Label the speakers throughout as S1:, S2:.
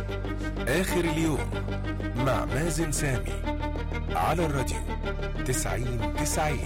S1: آخر اليوم مع مازن سامي على الراديو تسعين تسعين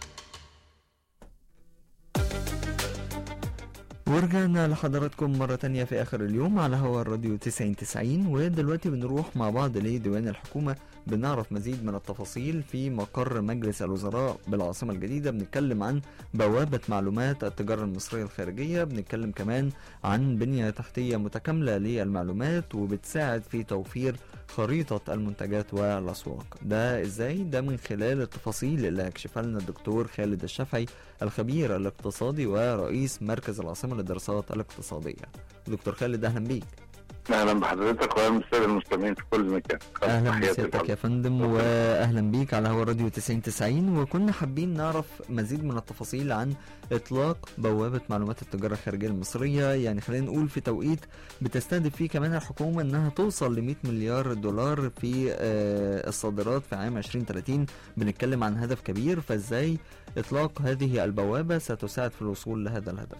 S2: ورجعنا لحضراتكم مرة تانية في آخر اليوم على هوا الراديو 9090 ودلوقتي بنروح مع بعض لديوان الحكومة بنعرف مزيد من التفاصيل في مقر مجلس الوزراء بالعاصمة الجديدة بنتكلم عن بوابة معلومات التجارة المصرية الخارجية بنتكلم كمان عن بنية تحتية متكاملة للمعلومات وبتساعد في توفير خريطة المنتجات والأسواق ده إزاي؟ ده من خلال التفاصيل اللي هيكشفها لنا الدكتور خالد الشافعي الخبير الاقتصادي ورئيس مركز العاصمة للدراسات الاقتصادية دكتور خالد أهلا بيك
S3: اهلا بحضرتك واهلا بالساده المستمعين في كل مكان
S2: اهلا
S3: تحياتي
S2: بسيادتك يا
S3: لحضرتك.
S2: فندم
S3: شكراً.
S2: واهلا بيك على هوا الراديو 9090 وكنا حابين نعرف مزيد من التفاصيل عن اطلاق بوابه معلومات التجاره الخارجيه المصريه يعني خلينا نقول في توقيت بتستهدف فيه كمان الحكومه انها توصل ل 100 مليار دولار في آه، الصادرات في عام 2030 بنتكلم عن هدف كبير فازاي اطلاق هذه البوابه ستساعد في الوصول لهذا الهدف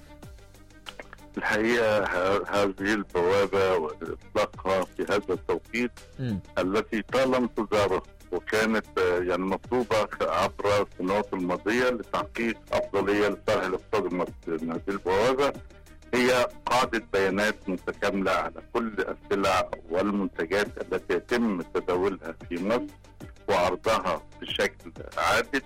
S3: الحقيقه ه- هذه البوابه واطلاقها في هذا التوقيت
S2: مم.
S3: التي طال انتظارها وكانت آه، يعني مطلوبه عبر السنوات الماضيه لتحقيق افضليه لصالح الاقتصاد المصري لأن هذه البوابه هي قاعده بيانات متكامله على كل السلع والمنتجات التي يتم تداولها في مصر وعرضها بشكل عادل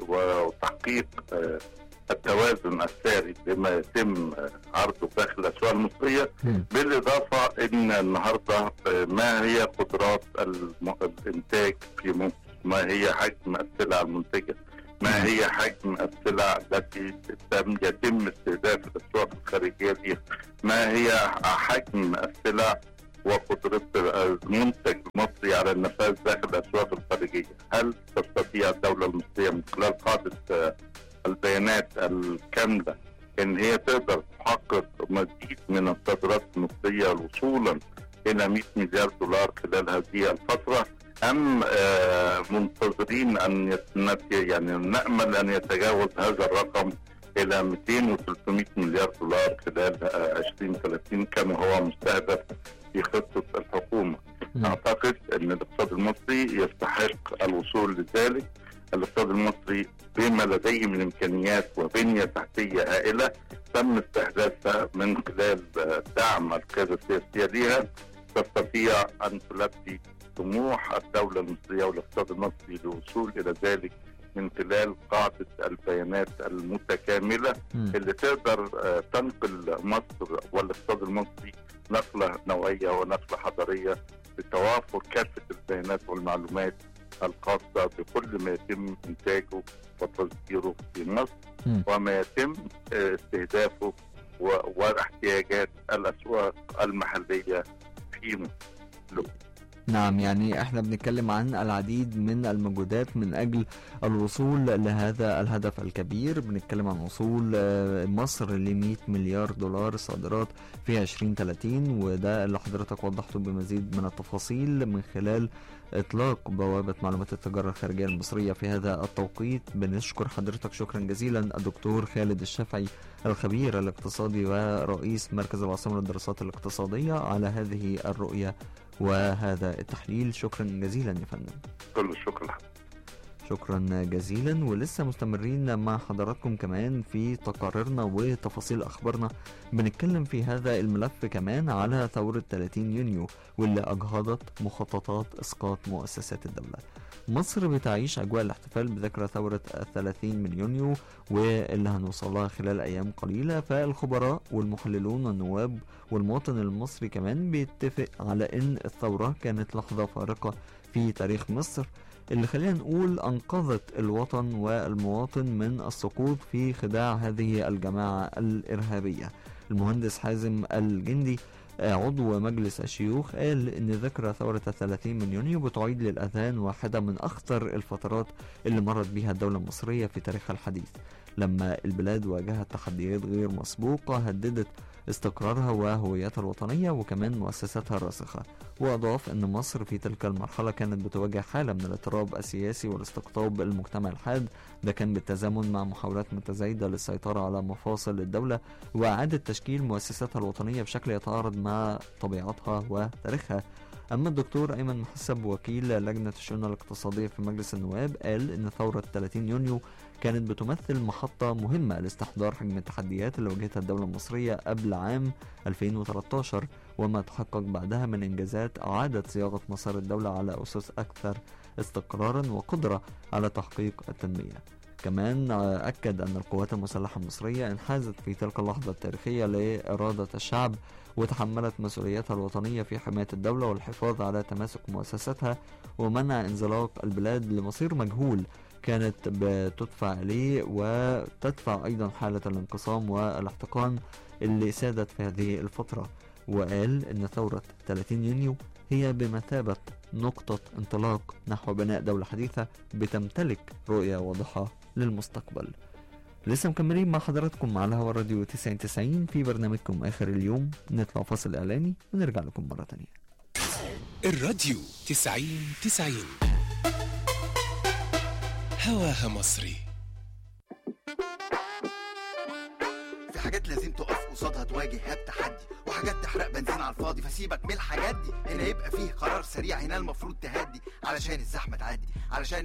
S3: وتحقيق آه، التوازن السعري لما يتم آه، عرضه داخل الاسواق المصريه
S2: مم.
S3: بالاضافه ان النهارده آه، ما هي قدرات الم- الانتاج في مصر ما هي حجم السلع المنتجه ما هي حجم السلع التي تم يتم استهداف الاسواق الخارجيه ليها ما هي حجم السلع وقدرة المنتج المصري على النفاذ داخل الأسواق الخارجية هل تستطيع الدولة المصرية من خلال قاعدة آه، البيانات الكاملة ان هي تقدر تحقق مزيد من الصادرات المصريه وصولا الى 100 مليار دولار خلال هذه الفتره ام آه، منتظرين ان يت- يعني نامل ان يتجاوز هذا الرقم الى 200 و 300 مليار دولار خلال آه، 2030 كما هو مستهدف في خطه الحكومه.
S2: مم.
S3: اعتقد ان الاقتصاد المصري يستحق الوصول لذلك الاقتصاد المصري بما لديه من امكانيات وبنيه تحتيه هائله تم استحداثها من خلال آه، دعم القياده السياسيه لها تستطيع ان تلبي طموح الدوله المصريه والاقتصاد المصري للوصول الى ذلك من خلال قاعده البيانات المتكامله
S2: مم.
S3: اللي تقدر آه، تنقل مصر والاقتصاد المصري نقله نوعيه ونقله حضاريه بتوافر كافه البيانات والمعلومات الخاصه بكل ما يتم انتاجه وتصديره في مصر
S2: مم.
S3: وما يتم آه، استهدافه و- واحتياجات الاسواق المحليه في مصر.
S2: نعم يعني احنا بنتكلم عن العديد من المجهودات من اجل الوصول لهذا الهدف الكبير بنتكلم عن وصول آه، مصر ل 100 مليار دولار صادرات في 2030 وده اللي حضرتك وضحته بمزيد من التفاصيل من خلال اطلاق بوابة معلومات التجارة الخارجية المصرية في هذا التوقيت بنشكر حضرتك شكرا جزيلا الدكتور خالد الشافعي الخبير الاقتصادي ورئيس مركز العاصمة للدراسات الاقتصادية على هذه الرؤية وهذا التحليل شكرا جزيلا يا فندم
S3: كل الشكر لحضرتك.
S2: شكرا جزيلا ولسه مستمرين مع حضراتكم كمان في تقاريرنا وتفاصيل اخبارنا بنتكلم في هذا الملف كمان على ثورة 30 يونيو واللي اجهضت مخططات اسقاط مؤسسات الدولة مصر بتعيش اجواء الاحتفال بذكرى ثورة 30 من يونيو واللي هنوصلها خلال ايام قليلة فالخبراء والمحللون والنواب والمواطن المصري كمان بيتفق على ان الثورة كانت لحظة فارقة في تاريخ مصر اللي خلينا نقول أنقذت الوطن والمواطن من السقوط في خداع هذه الجماعة الإرهابية المهندس حازم الجندي آه، عضو مجلس الشيوخ قال إن ذكرى ثورة الثلاثين من يونيو بتعيد للأذهان واحدة من أخطر الفترات اللي مرت بها الدولة المصرية في تاريخها الحديث لما البلاد واجهت تحديات غير مسبوقة هددت استقرارها وهويتها الوطنية وكمان مؤسساتها الراسخة وأضاف أن مصر في تلك المرحلة كانت بتواجه حالة من الاضطراب السياسي والاستقطاب المجتمع الحاد ده كان بالتزامن مع محاولات متزايدة للسيطرة على مفاصل الدولة وإعادة تشكيل مؤسساتها الوطنية بشكل يتعارض مع طبيعتها وتاريخها أما الدكتور أيمن محسب وكيل لجنة الشؤون الاقتصادية في مجلس النواب قال إن ثورة 30 يونيو كانت بتمثل محطة مهمة لاستحضار حجم التحديات اللي واجهتها الدولة المصرية قبل عام 2013 وما تحقق بعدها من إنجازات أعادت صياغة مسار الدولة على أسس أكثر استقرارا وقدرة على تحقيق التنمية كمان أكد أن القوات المسلحة المصرية انحازت في تلك اللحظة التاريخية لإرادة الشعب وتحملت مسؤوليتها الوطنية في حماية الدولة والحفاظ على تماسك مؤسساتها ومنع انزلاق البلاد لمصير مجهول كانت بتدفع إليه وتدفع أيضا حالة الانقسام والاحتقان اللي سادت في هذه الفترة وقال إن ثورة 30 يونيو هي بمثابة نقطة انطلاق نحو بناء دولة حديثة بتمتلك رؤية واضحة للمستقبل لسه مكملين مع حضراتكم على هوا راديو 9090 في برنامجكم آخر اليوم نطلع فاصل إعلاني ونرجع لكم مرة تانية
S1: الراديو 90 90 هواها مصري
S4: في حاجات لازم تقف قصادها تواجه التحدي وحاجات تحرق بنزين على الفاضي فسيبك من الحاجات دي هنا يبقى فيه قرار سريع هنا المفروض تهدي علشان الزحمه تعدي علشان